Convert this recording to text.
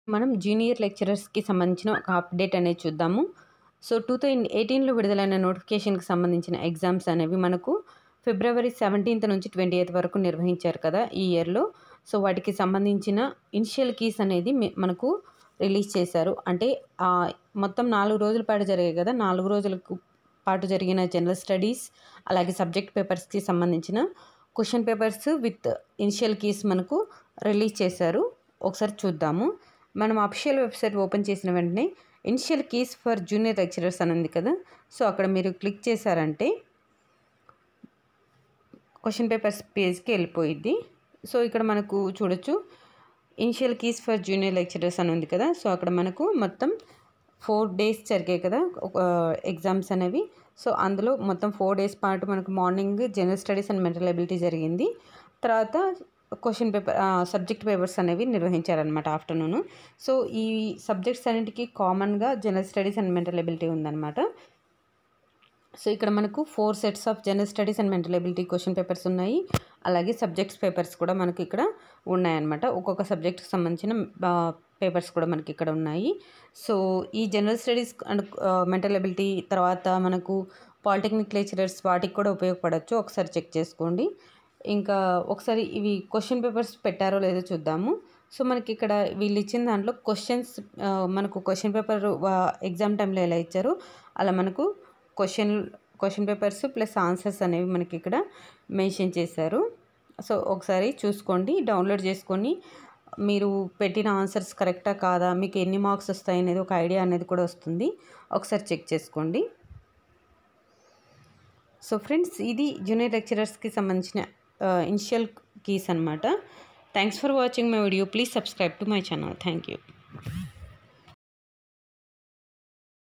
మనం జూనియర్ లెక్చరర్స్కి సంబంధించిన ఒక అప్డేట్ అనేది చూద్దాము సో టూ థౌజండ్ ఎయిటీన్లో విడుదలైన నోటిఫికేషన్కి సంబంధించిన ఎగ్జామ్స్ అనేవి మనకు ఫిబ్రవరి సెవెంటీన్త్ నుంచి ట్వంటీ ఎయిత్ వరకు నిర్వహించారు కదా ఈ ఇయర్లో సో వాటికి సంబంధించిన ఇనిషియల్ కీస్ అనేది మీ- మనకు రిలీజ్ చేశారు అంటే ఆ మొత్తం నాలుగు రోజుల పాటు జరిగాయి కదా నాలుగు రోజులకు పాటు జరిగిన జనరల్ స్టడీస్ అలాగే సబ్జెక్ట్ పేపర్స్కి సంబంధించిన question papers with initial keys మనకు రిలీజ్ చేశారు ఒకసారి చూద్దాము మనం అఫిషియల్ వెబ్సైట్ ఓపెన్ చేసిన వెంటనే initial keys for junior lecturers అని ఉంది కదా సో అక్కడ మీరు క్లిక్ చేశారంటే క్వశ్చన్ పేపర్స్ పేజ్కి వెళ్ళిపోయిద్ది సో ఇక్కడ మనకు చూడొచ్చు initial keys for junior lecturers అని ఉంది కదా సో అక్కడ మనకు మొత్తం ఫోర్ డేస్ జరిగాయి కదా ఎగ్జామ్స్ అనేవి సో అందులో మొత్తం ఫోర్ డేస్ పాటు మనకు morning general studies and mental ability జరిగింది తర్వాత క్వశ్చన్ పేపర్ సబ్జెక్ట్ పేపర్స్ అనేవి నిర్వహించారనమాట ఆఫ్టర్నూన్ సో ఈ సబ్జెక్ట్స్ అన్నిటికీ కామన్గా general studies and mental ability ఉందన్నమాట సో ఇక్కడ మనకు four sets of general studies and mental ability question papers ఉన్నాయి అలాగే సబ్జెక్ట్స్ పేపర్స్ కూడా మనకి ఇక్కడ ఉన్నాయన్నమాట ఒక్కొక్క సబ్జెక్ట్కి సంబంధించిన పేపర్స్ కూడా మనకి ఇక్కడ ఉన్నాయి సో ఈ general studies and mental ability తర్వాత మనకు పాలిటెక్నిక్ లెక్చరర్స్ వాటికి కూడా ఉపయోగపడవచ్చు ఒకసారి చెక్ చేసుకోండి ఇంకా ఒకసారి ఇవి క్వశ్చన్ పేపర్స్ పెట్టారో లేదో చూద్దాము సో మనకి ఇక్కడ వీళ్ళు ఇచ్చిన దాంట్లో క్వశ్చన్స్ మనకు క్వశ్చన్ పేపర్ ఎగ్జామ్ టైంలో ఎలా ఇచ్చారో అలా మనకు question question papers plus answers అనేవి మనకి ఇక్కడ మెన్షన్ చేశారు సో ఒకసారి చూసుకోండి డౌన్లోడ్ చేసుకొని మీరు పెట్టిన ఆన్సర్స్ కరెక్టా కాదా మీకు ఎన్ని మార్క్స్ వస్తాయి అనేది ఒక ఐడియా అనేది కూడా వస్తుంది ఒకసారి చెక్ చేసుకోండి సో ఫ్రెండ్స్ ఇది జూనియర్ లెక్చరర్స్కి సంబంధించిన ఇనిషియల్ కీస్ అనమాట thanks for watching my video please subscribe to my channel thank you